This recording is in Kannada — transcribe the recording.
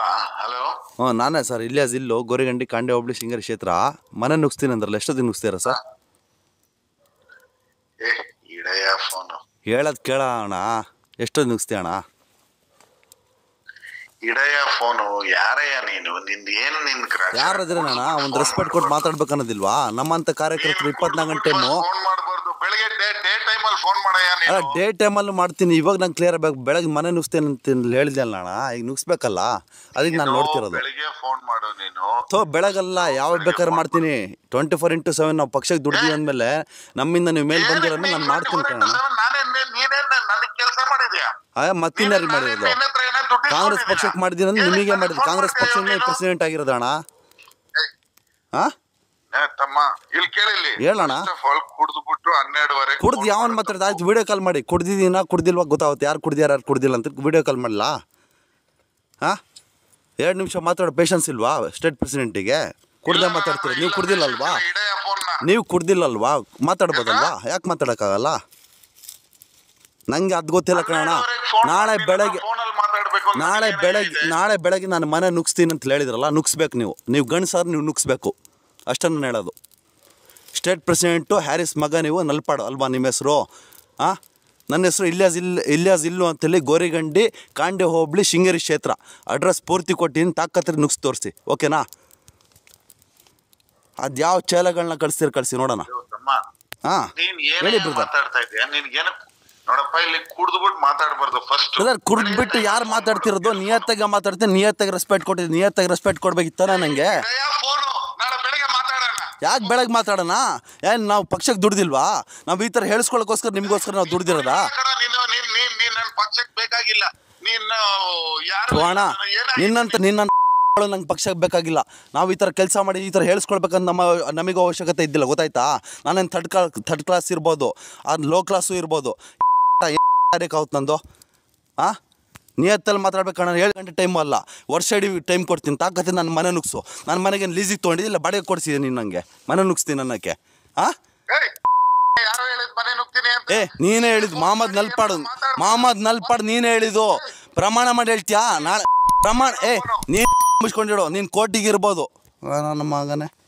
ನೀವಾ ಹಲೋ ಹ್ಞೂ ನಾನೇ ಸರ್ ಇಲ್ಲೇ ಜಿಲ್ಲು ಗೋರಿಗಂಡಿ ಕಾಂಡೆ ಹೋಬಳಿ ಶೃಂಗೇರಿ ಕ್ಷೇತ್ರ ಮನೆ ನುಗ್ಸ್ತೀನಿ ಅಂದ್ರಲ್ಲ ಎಷ್ಟೊತ್ತಿಗೆ ನುಗ್ಸ್ತೀರಾ ಸರ್ ಏ ಇಡಯ್ಯ ಫೋನು ಹೇಳೋದು ಕೇಳೋಣ ಎಷ್ಟೊತ್ತು ನುಗ್ಸ್ತೀಯ ಅಣ್ಣ ಇಡಯ್ಯ ಫೋನು ಯಾರಯ್ಯ ನೀನು ನಿಂದ ಏನು ನಿನ್ ಯಾರದ್ರೇನಣ್ಣ ಒಂದು ರೆಸ್ಪೆಕ್ಟ್ ಕೊಟ್ಟು ಮಾತಾಡ್ಬೇಕು ಅನ್ನೋದಿಲ್ವಾ ನಮ್ಮಂಥ ಕಾರ್ಯಕರ್ತರು ಇಪ್ಪತ್ನಾಲ್ಕು ಗಂಟೆ ಟೈಮು ಫೋನ್ ಮಾಡಬಾರ್ದು ಬೆಳಿಗ್ಗೆ ಡೇ ಡೇ ಟೈಮ್ ಅಲ್ಲಿ ಫೋನ್ ಮಾಡಯ್ಯ ಅಲ್ಲ ನೀನು ಡೇ ಟೈಮಲ್ಲಿ ಮಾಡ್ತೀನಿ ಇವಾಗ ನಂಗೆ ಕ್ಲಿಯರ್ ಆಗಬೇಕು ಬೆಳಗ್ಗೆ ಮನೆ ನುಗ್ಸ್ತೇನೆ ಅಂತ ಹೇಳಿದೆ ಅಲ್ಲ ಅಣ್ಣ ಈಗ ನುಗ್ಸ್ಬೇಕಲ್ಲ ಅದಕ್ಕೆ ನಾನು ನೀನು ನೋಡ್ತಿರೋದು ಬೆಳಿಗ್ಗೆ ಫೋನ್ ಮಾಡು ನೀನು ಥೋ ಬೆಳಗಲ್ಲ ಯಾವ ಬೇಕಾದ್ರೆ ಮಾಡ್ತೀನಿ ಟ್ವೆಂಟಿ ಫೋರ್ ಇಂಟು ಸೆವೆನ್ ನಾವು ಪಕ್ಷಕ್ಕೆ ದುಡ್ದೀವಿ ಅಂದಮೇಲೆ ನಮ್ಮಿಂದ ನೀವು ಮೇಲ್ ಬಂದಿರೋ ಮೇಲೆ ನಾನು ಮಾಡ್ತೀನಿ ಕಣ ನಾನೇನ್ ನೀನೇನ್ ನನಗೆ ಕೆಲಸ ಮಾಡಿದ್ಯಾ ಆಯ ಮತ್ತಿನ್ಯಾರಿಗೆ ಮಾಡಿರೋದು ಕಾಂಗ್ರೆಸ್ ಪಕ್ಷಕ್ಕೆ ಮಾಡಿದ್ದೀನಿ ಅಂದ್ರೆ ನಿಮಗೆ ಮಾಡಿದ್ರು ಕಾಂಗ್ರೆಸ್ ಪಕ್ಷದಿಂದ ಪ್ರೆಸಿಡೆಂಟ್ ಆಗಿರೋದು ಅಣ್ಣ ಹಾ ತಮ್ಮ ಇಲ್ಲಿ ಕೇಳಿಲ್ಲಿ ಹೇಳಣ್ಣ. ಕುಡ್ದು ಬಿಟ್ಟು ಹನ್ನೆರಡುವರೆ ಕುಡ್ದು ಯಾವನ್ ಮಾತಾಡ್ದ ಆಯ್ತು ವಿಡಿಯೋ ಕಾಲ್ ಮಾಡಿ ಕುಡ್ದಿದ್ದೀನ ಕುಡ್ದಿಲ್ವಾ ಗೊತ್ತಾಗುತ್ತೆ ಯಾರು ಕುಡ್ದ್ಯಾರ ಯಾರು ಕುಡ್ದಿಲ್ಲ ಅಂತ ವಿಡಿಯೋ ಕಾಲ್ ಮಾಡಲಾ ಹಾಂ ಎರಡು ನಿಮಿಷ ಮಾತಾಡೋ ಪೇಷನ್ಸ್ ಇಲ್ವಾ ಸ್ಟೇಟ್ ಪ್ರೆಸಿಡೆಂಟಿಗೆ ಕುಡ್ದೆ ಮಾತಾಡ್ತೀರಿ ನೀವು ಕುಡ್ದಿಲ್ಲಲ್ವಾ ಇಡಯ್ಯ ಫೋನ್ನ ನೀವು ಕುಡ್ದಿಲ್ಲಲ್ವಾ ಮಾತಾಡ್ಬೋದಲ್ವಾ ಯಾಕೆ ಮಾತಾಡೋಕ್ಕಾಗಲ್ಲ ನಂಗೆ ಅದು ಗೊತ್ತಿಲ್ಲ ಕಣ ನಾಳೆ ಬೆಳಗ್ಗೆ ಫೋನಲ್ಲಿ ಮಾತಾಡ್ಬೇಕು ಅಂತ ನಾಳೆ ನಿನಗೇನು ಬೆಳಗ್ಗೆ ಇದೆ? ನಾಳೆ ಬೆಳಗ್ಗೆ ನಾನು ಮನೆ ನುಗ್ಸ್ತೀನಿ ಅಂತ ಹೇಳಿದ್ರಲ್ಲ ನುಗ್ಸ್ಬೇಕು ನೀವು ನೀವು ಗಂಡಸಾರು ನೀವು ನುಗ್ಸ್ಬೇಕು ಅಷ್ಟನ್ನು ಹೇಳೋದು ಸ್ಟೇಟ್ ಪ್ರೆಸಿಡೆಂಟು ಹ್ಯಾರಿಸ್ ಮಗ ನೀವು ನಲ್ಪಾಡು ಅಲ್ವಾ ನಿಮ್ಮ ಹೆಸರು ಹಾಂ ನನ್ನ ಹೆಸರು ಇಲ್ಯಾಸ್ ಇಲ್ಲ ಇಲ್ಯಾಸ್ ಇಲ್ಲು ಅಂತೇಳಿ ಗೋರಿಗಂಡಿ ಕಾಂಡೆ ಹೋಬಳಿ ಶೃಂಗೇರಿ ಕ್ಷೇತ್ರ ಅಡ್ರೆಸ್ ಪೂರ್ತಿ ಕೊಟ್ಟಿನಿ ತಾಕತ್ರಿ ನುಗ್ಸಿ ತೋರಿಸಿ ಓಕೆನಾ ಅದು ಯಾವ ಚೇಲಗಳನ್ನ ಕಳಿಸ್ತೀರಿ ಕಳಿಸಿ ನೋಡೋಣ ಅಯ್ಯೋ ತಮ್ಮ ಹಾಂ ನೀನ್ ಹೇಳಿ ಏನೇ ಬ್ರದರ್ ಮಾತಾಡ್ತಾ ಇದೀಯ ನಿನ್ಗೇನು ನೋಡಪ್ಪ ಇಲ್ಲಿ ಕುಡ್ದ್ಬಿಟ್ಟು ಮಾತಾಡ್ಬಾರ್ದು ಫಸ್ಟ್ ಬ್ರದರ್ ಕುಡ್ದ್ಬಿಟ್ಟು ಯಾರು ಮಾತಾಡ್ತಿರೋದು ನಿಯತ್ತಾಗಿ ಮಾತಾಡ್ತೀನಿ ನಿಯತ್ತಾಗಿ ರೆಸ್ಪೆಕ್ಟ್ ಕೊಟ್ಟಿದ್ದೀನಿ ನಿಯತ್ತಾಗಿ ರೆಸ್ಪೆಕ್ಟ್ ಕೊಡ್ಬೇಕಿತ್ತಾನ ನನಗೆ ಫೋನು ನಾಳೆ ಬೆಳಗ್ಗೆ ಮಾತಾಡೋಣ ಯಾಕೆ ಬೆಳಗ್ಗೆ ಮಾತಾಡೋಣ ಏನು ನಾವು ಪಕ್ಷಕ್ಕೆ ದುಡ್ದಿಲ್ವಾ ನಾವು ಈ ಥರ ಹೇಳಿಸ್ಕೊಳ್ಳೋಕ್ಕೋಸ್ಕರ ನಿಮಗೋಸ್ಕರ ನಾವು ದುಡ್ದಿರೋದಾ ಕಣ ನೀನು ನೀನ್ ನೀನ್ ನೀನ್ ನನ್ ಪಕ್ಷಕ್ಕೆ ಬೇಕಾಗಿಲ್ಲ ನೀನು ಯಾರು ಅಣ್ಣ ಏನಾಗಿದೆ? ನಿನ್ನಂತ ನಿನ್ನ ನಂಗೆ ಪಕ್ಷಕ್ಕೆ ಬೇಕಾಗಿಲ್ಲ ನಾವು ಈ ಥರ ಕೆಲಸ ಮಾಡಿ ಈ ಥರ ಹೇಳಿಸ್ಕೊಳ್ಬೇಕಂತ ನಮ್ಮ ನಮಗೂ ಅವಶ್ಯಕತೆ ಇದ್ದಿಲ್ಲ ಗೊತ್ತಾಯ್ತಾ ನಾನೇನು ಥರ್ಡ್ ಕ್ಲಾ ಥರ್ಡ್ ಕ್ಲಾಸ್ ಇರ್ಬೋದು ಅದು ಲೋ ಕ್ಲಾಸು ಇರ್ಬೋದು ಆಗುತ್ತೆ ನಂದು ಹಾಂ ನಿಯತ್ತಲ್ಲಿ ಮಾತಾಡ್ಬೇಕಣ್ಣ ಏಳು ಗಂಟೆ ಟೈಮು ಅಲ್ಲ ವರ್ಷ ಇಡೀ ಟೈಮ್ ಕೊಡ್ತೀನಿ ತಾಕತ್ತೆ ನನ್ನ ಮನೆ ನುಗ್ಸು ನನ್ನ ಮನೆಗೆ ಲೀಸಿಗೆ ತೊಗೊಂಡಿದ್ದಿಲ್ಲ ಬಾಡಿಗೆ ಕೊಡಿಸಿದೆ ನೀನು ನನಗೆ ಮನೆ ನುಗ್ಸ್ತೀನಿ ಅನ್ನೋಕ್ಕೆ ಹಾಂ ಏಯ್, ಯಾರೋ ಹೇಳಿದ್ ಮನೆ ನುಗ್ತೀನಿ ಅಂತ ಏ ನೀನೇ ಹೇಳಿದ್ದು ಮೊಹಮ್ಮದ್ ನಲ್ಪಾಡು ಮೊಹಮ್ಮದ್ ನಲ್ಪಾಡು ನೀನೇ ಹೇಳಿದ್ದು ಪ್ರಮಾಣ ಮಾಡಿ ಹೇಳ್ತೀಯಾ ನಾಳೆ ಪ್ರಮಾಣ ಏ ನೀನು ಮುಗಿಸ್ಕೊಂಡಿಡು ನೀನು ಕೋರ್ಟಿಗೆ ಇರ್ಬೋದು ಆ, ನನ್ನ ಮಗನೇ